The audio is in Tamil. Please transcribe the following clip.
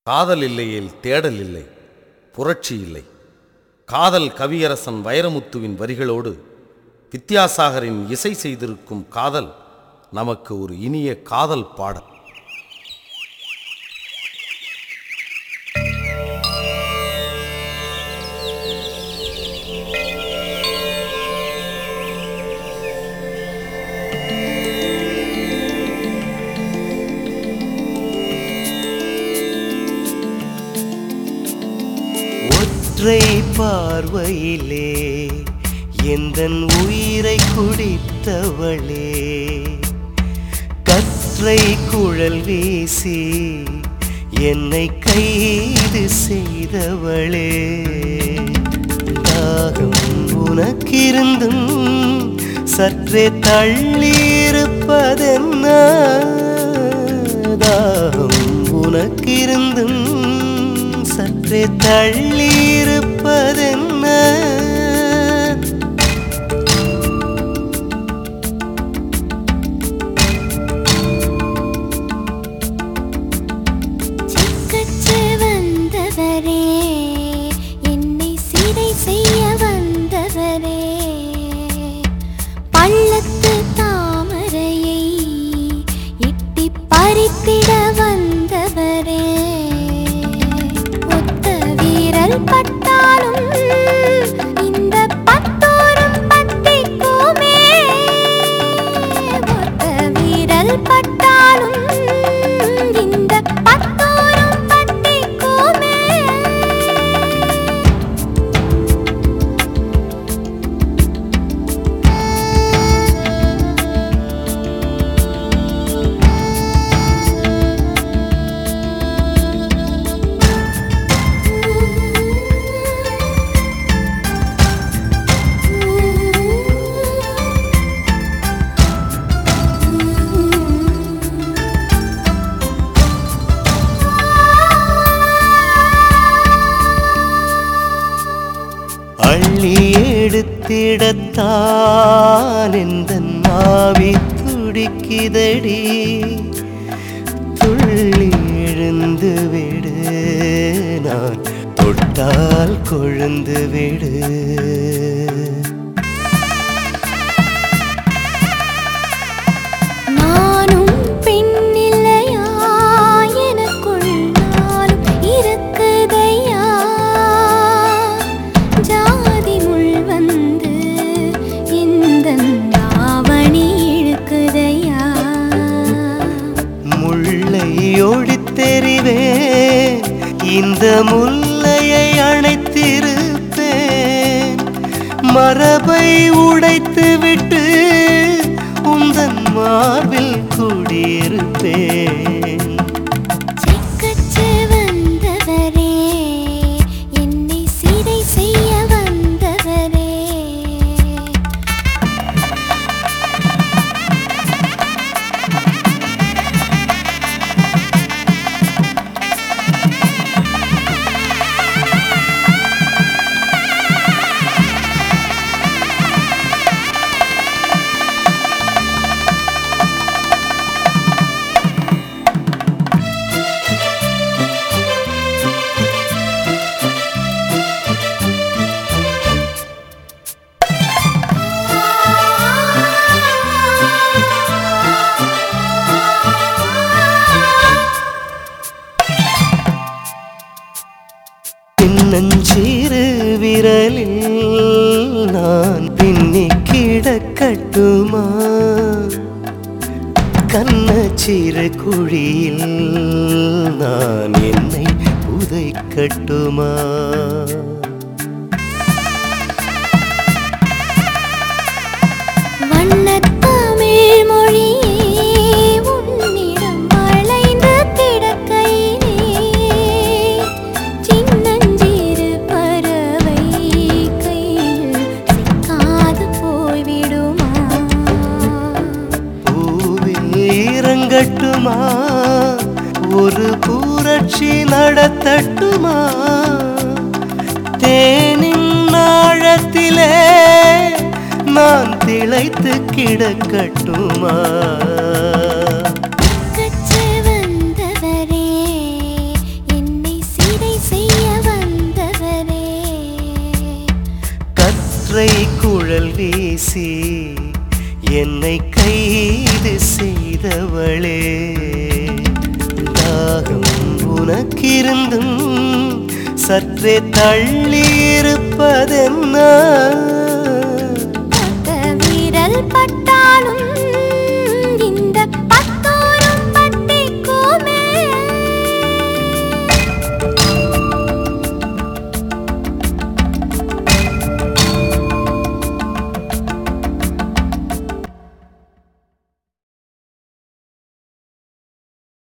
காதல் இல்லையேல் தேடல் இல்லை புரட்சி இல்லை காதல் கவியரசன் வைரமுத்துவின் வரிகளோடு வித்யாசாகரின் இசை செய்திருக்கும் காதல் நமக்கு ஒரு இனிய காதல் பாடல் ஒற்றை பார்வையிலே எந்தன் உயிரை குடித்தவளே கற்றை குழல் வீசி என்னை கைது செய்தவளே தாகம் உனக்கிருந்தும் சற்றே தள்ளியிருப்பதென்ன தாகம் உனக்கிருந்தும் சற்றே தள்ளியிருப்பதென்ன சிக்கச்சு வந்தவரே என்னை சிறை செய்ய வந்தவரே பள்ளத்து தாமரையை எட்டி பறித்திட வந்தவரே ஒத்த வீரல் பட்டாலும் இந்த பத்தோரும் பத்திக்குமே ஒத்த வீரல் பட்டாலும் இந்த பத்தோரும் பத்திக்குமே அள்ளி எடுத்திடத்தான் எந்த நாவி துடிக்குதடி துள்ளி எழுந்து விடு நான் தொட்டால் கொழுந்து விடு நானும் பெண்ணில்லையா எனக்குள் நாளும் இருக்குதையா ஜாதி முள் வந்து இந்த ஆவணி இழுக்குதையா முல்லை ஒழித்தெறிவேன் இந்த முல்லையை அணைத்திருப்பேன் மரபை உடைத்து விட்டு உந்தன் மார்பில் குடியிருப்பேன் சிக்கச்சு வந்தவரே என்னை சிறை செய்ய வந்தவரே பின்னஞ்சீரு விரலில் நான் பின்னி கிடக்கட்டுமா கண்ணச்சீரு குழியில் நான் என்னை புதைக்கட்டுமா வண்ணத்தமிழ் மொழியே உன்னிடம் வளைந்து கிடக்கையிலே சின்னஞ்சிறு பறவை கையில் சிக்காது போய்விடுமா பூவில் இறங்கட்டுமா ஒரு பூரட்சி நடத்தட்டுமா தேனின் ஆழத்திலே நான் திளைத்து கிடக்கட்டுமா கச்சு வந்தவரே என்னை கைது செய்தவளே தாகம் உனக்கிருந்தும் சற்றே தள்ளி இருப்பதென்ன